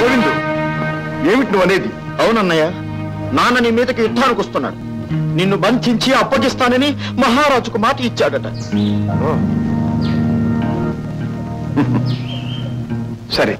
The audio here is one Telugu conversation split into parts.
గోవిందు ఏమిటి నువ్వు అనేది అవునన్నయ్య నాన్న నీ మీదకి యుద్ధానికి వస్తున్నాడు నిన్ను బంధించి అప్పగిస్తానని మహారాజుకు మాట ఇచ్చాడట సరే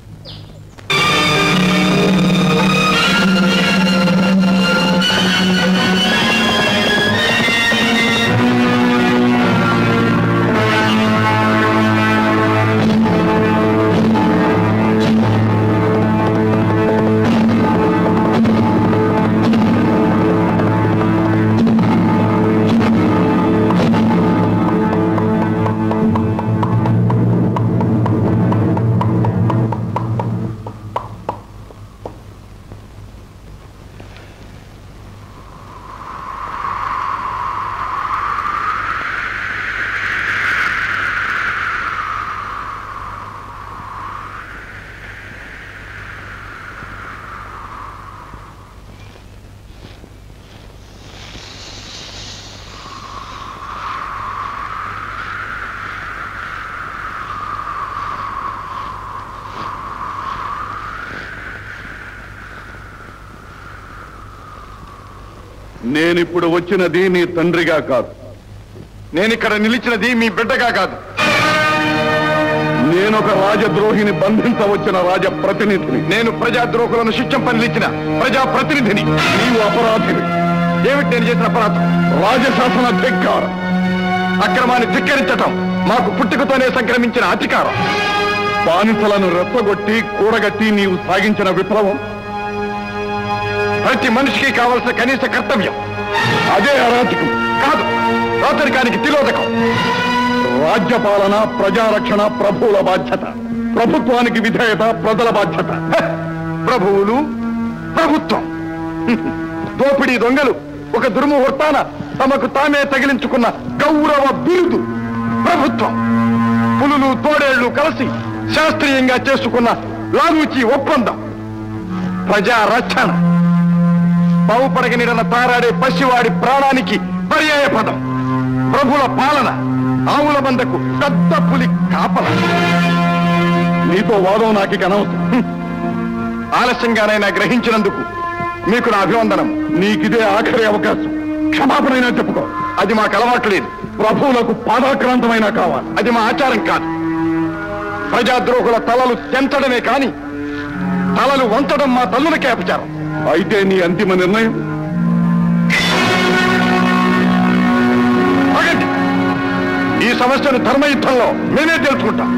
నేనిప్పుడు వచ్చినది నీ తండ్రిగా కాదు నేను ఇక్కడ నిలిచినది మీ బిడ్డగా కాదు నేనొక రాజద్రోహిని బంధించవచ్చిన రాజ ప్రతినిధిని నేను ప్రజాద్రోహులను శిక్షంప నిలిచిన ప్రజా ప్రతినిధిని నీవు అపరాధిని ఏమిటి నేను చేసిన అపరాధం రాజశాసన ధిక్కారం అక్రమాన్ని ధిక్కరించటం మాకు పుట్టుకతోనే సంక్రమించిన అధికారం బానిసలను రెచ్చగొట్టి కూడగట్టి నీవు సాగించిన విప్లవం ప్రతి మనిషికి కావలసిన కనీస కర్తవ్యం అదే అరాచకం కాదు రాచరికానికి తిలోదకం రాజ్యపాలన ప్రజారక్షణ ప్రభువుల బాధ్యత ప్రభుత్వానికి విధేయత ప్రజల బాధ్యత హ! ప్రభువులు ప్రభుత్వం దోపిడీ దొంగలు ఒక దుర్ముహూర్తాన తమకు తామే తగిలించుకున్న గౌరవ బిరుదు ప్రభుత్వం పులులు తోడేళ్లు కలిసి శాస్త్రీయంగా చేసుకున్న లాలూచి ఒప్పందం ప్రజా రక్షణ బావుపడగనిడన తారాడే పసివాడి ప్రాణానికి పర్యాయ పదం ప్రభుల పాలన ఆవుల మందకు పెద్ద పులి కాపల నీతో వాదం నాకు ఇక అనవసరం ఆలస్యంగానైనా గ్రహించినందుకు మీకు నా అభివందనం నీకిదే ఆఖరి అవకాశం క్షమాపణైనా చెప్పుకో అది మాకు అలవాటు లేదు ప్రభువులకు పాదాక్రాంతమైనా కావాలి అది మా ఆచారం కాదు ప్రజాద్రోహుల తలలు తెంచడమే కాని తలలు వంచడం మా తల్లులకే అపచారం అయితే నీ అంతిమ నిర్ణయం ఆగండి ఈ సమస్యను ధర్మయుద్ధంలో మేమే తెలుసుకుంటాం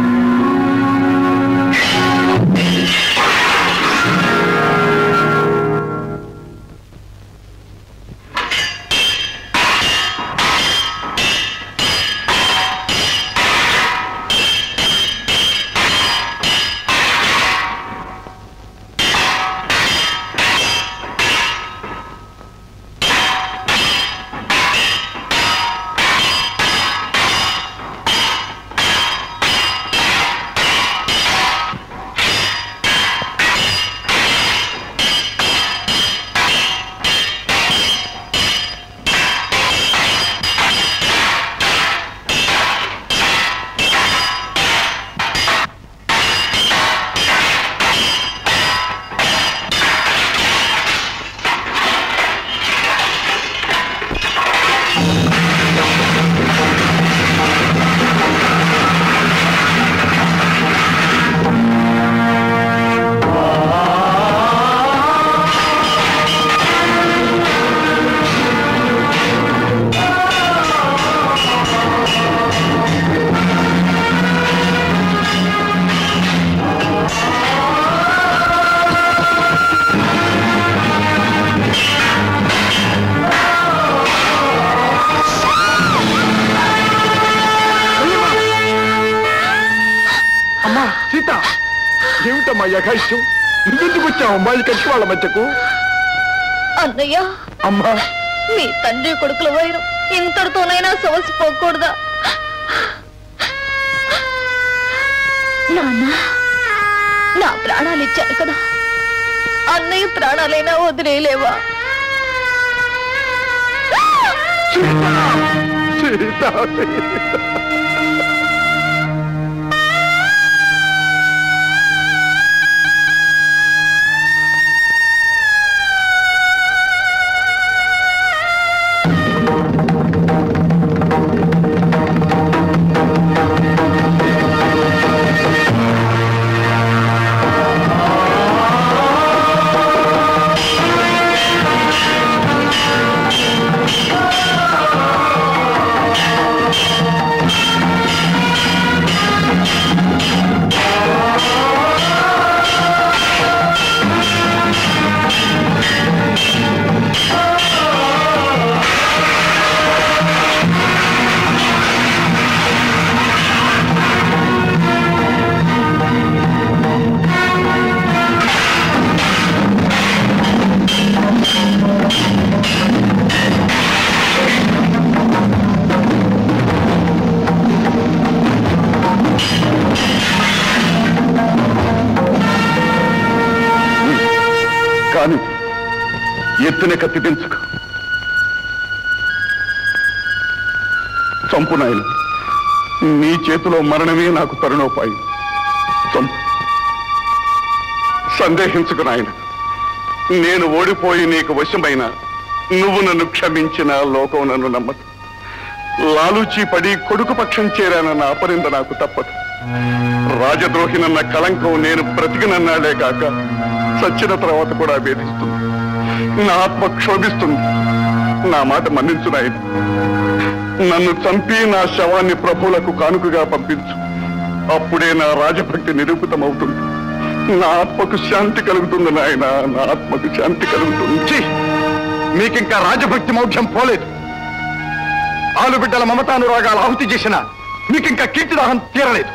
అమ్మా సీత ఏమిటమ్మా యకాయిష్టం నువ్వెందుకు వచ్చావు అమ్మాయి కచ్చి వాళ్ళ మధ్యకు అన్నయ్య అమ్మా మీ తండ్రి కొడుకుల వైరం ఇంతటితోనైనా సమసిపోకూడదా నాన్న నా ప్రాణాలు ఇచ్చాను కదా అన్నయ్య ప్రాణాలైనా వదిలేయలేవా సీత సీత కాని ఎత్తున కత్తి దించుకు చంపు నాయన నీ చేతిలో మరణమే నాకు తరుణోపాయం చంపు సందేహించుకు నాయన నేను ఓడిపోయి నీకు వశమైన నువ్వు నన్ను క్షమించిన లోకం నన్ను నమ్మదు లాలూచి పడి కొడుకు పక్షం చేరానన్న అపరింద నాకు తప్పదు రాజద్రోహినన్న కళంకం నేను బ్రతికినన్నాడే కాక చచ్చిన తర్వాత కూడా వేధిస్తుంది నా ఆత్మ క్షోభిస్తుంది నా మాట మన్నించు నాయన నన్ను చంపి నా శవాన్ని ప్రభువులకు కానుకగా పంపించు అప్పుడే నా రాజభక్తి నిరూపితమవుతుంది నా ఆత్మకు శాంతి కలుగుతుంది నాయన నా ఆత్మకు శాంతి కలుగుతుంది ఛీ! మీకింకా రాజభక్తి మౌఢ్యం పోలేదు ఆలుబిడ్డల మమతానురాగాలు ఆహుతి చేసిన మీకింకా కీర్తిదాహం తీరలేదు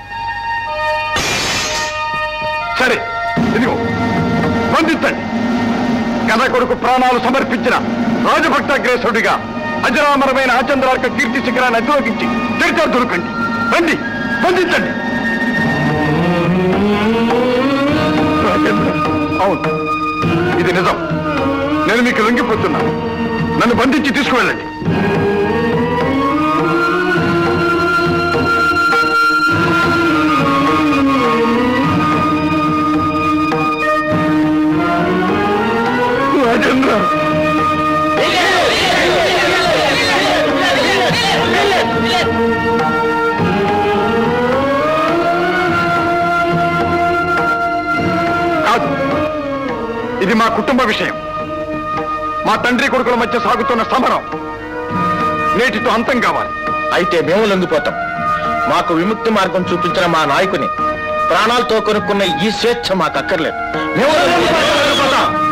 సరే ఇదిగో బంధించండి కథ కొడుకు ప్రాణాలు సమర్పించిన రాజభక్తాగ్రేసుడిగా అజరామరమైన ఆచంద్రార్క కీర్తి శిఖరాన్ని అధిరోగించి చరిత్ర దొరకండి రండి బంధించండి రాజేంద్ర, అవును ఇది నిజం నేను మీకు లొంగిపోతున్నాను నన్ను బంధించి తీసుకువెళ్ళండి రాజేంద్ర కాదు ఇది మా కుటుంబ విషయం మా తండ్రి కొడుకుల మధ్య సాగుతున్న సమరం నేటితో అంతం కావాలి అయితే మేము లొంగిపోతాం మాకు విముక్తి మార్గం చూపించిన మా నాయకుని ప్రాణాలతో కొనుక్కున్న ఈ స్వేచ్ఛ మాకు అక్కర్లేదు మేము లొంగిపోతాం.